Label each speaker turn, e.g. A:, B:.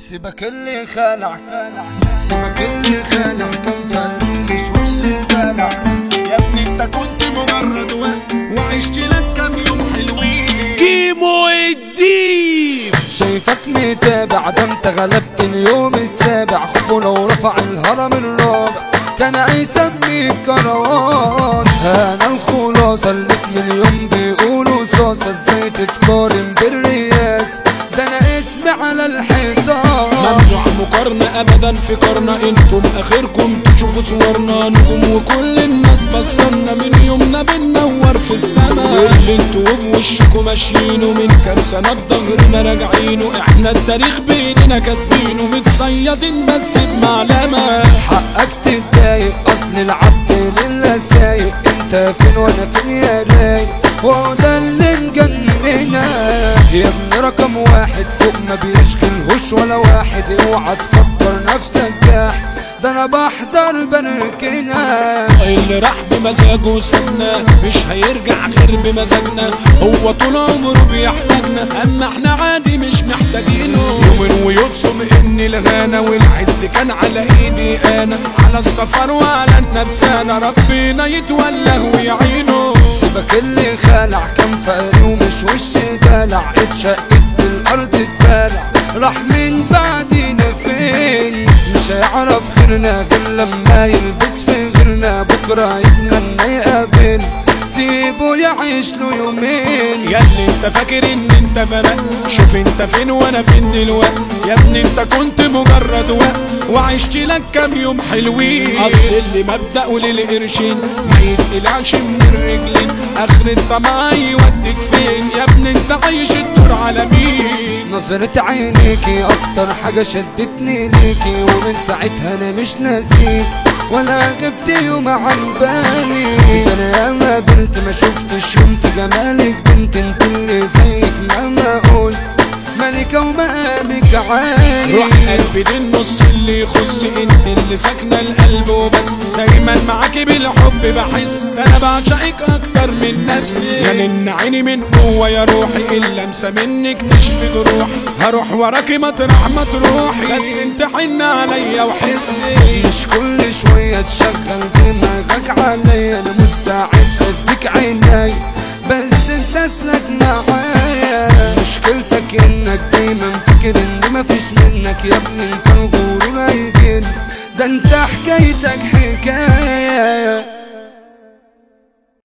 A: سيبك اللي خلع سيبك اللي خلع كان فارق مش وش دلع
B: يا ابني انت كنت مجرد وقت وعشت لك كام يوم حلوين
C: كيمو الديب
A: شايفك متابع ده انت غلبت اليوم السابع خوفه لو رفع الهرم الرابع كان هيسميك كروان انا الخلاصة اللي من يوم بيقولوا صاصة ازاي تتقارن بالرياس ده انا اسمي على الحيطان
B: ممنوع مقارنة ابدا في قرنا انتم اخركم تشوفوا صورنا نجوم وكل الناس بصرنا من يومنا بننور في السما واللي انتوا بوشكوا ماشيينه من كام سنة ظهرنا راجعينه احنا التاريخ بيننا كاتبينه متصيدين بس بمعلمة
A: حقك تتضايق اصل العبد لله سايق انت فين وانا فين يا رايق وهو ده اللي مجننا يا ابني رقم واحد فوق ما بيشغلهوش ولا واحد اوعى تفكر نفسك جاح ده انا بحضر بركنا
B: اللي راح بمزاجه سابنا مش هيرجع غير بمزاجنا هو طول عمره بيحتاجنا اما احنا عادي مش محتاجينه يومين ويبصم ان الغنى والعز كان على ايدي انا على السفر وعلى النفسانة ربنا يتولى ويعينه
A: سيبك اللي خلع كان فقري ومش وش دلع اتشقت بالارض اتبلع راح من بعدينا فين مش هيعرف غيرنا غير لما يلبس في غيرنا بكره يتمنى يقابل سيبه يعيش له يومين
B: يا ابني انت فاكر ان انت فرق شوف انت فين وانا فين دلوقتي يا ابني انت كنت مجرد وقت وعشت لك كام يوم حلوين اصل اللي مبدأه للقرشين ما يتقلعش من الرجلين اخر الطمع يوديك فين يا ابني انت عايش الدور على مين
A: نظرة عينيكي اكتر حاجة شدتني ليكي ومن ساعتها انا مش ناسيك ولا غبت يوم عن بالي ده انا ياما قابلت ما شفتش يوم في جمالك بنت انت اللي زيك مهما قلت ملكة ومقامك عالي
B: روح قلبي دي النص اللي يخص انت اللي ساكنه القلب وبس دايما معاكي بالحب بحس ده انا بعشقك اكتر من نفسي يا من عيني من جوه يا روحي الا انسى منك تشفي جروحي هروح وراكي مطرح ما تروحي بس انت حن عليا وحسي
A: مش كل شوية تشغل دماغك عليا انا مستعد اديك عيني بس انت اسلك معايا مشكلتك انك دايما فاكر ان مفيش منك يا ابني انت الغرور هيجن ده انت حكايتك حكايه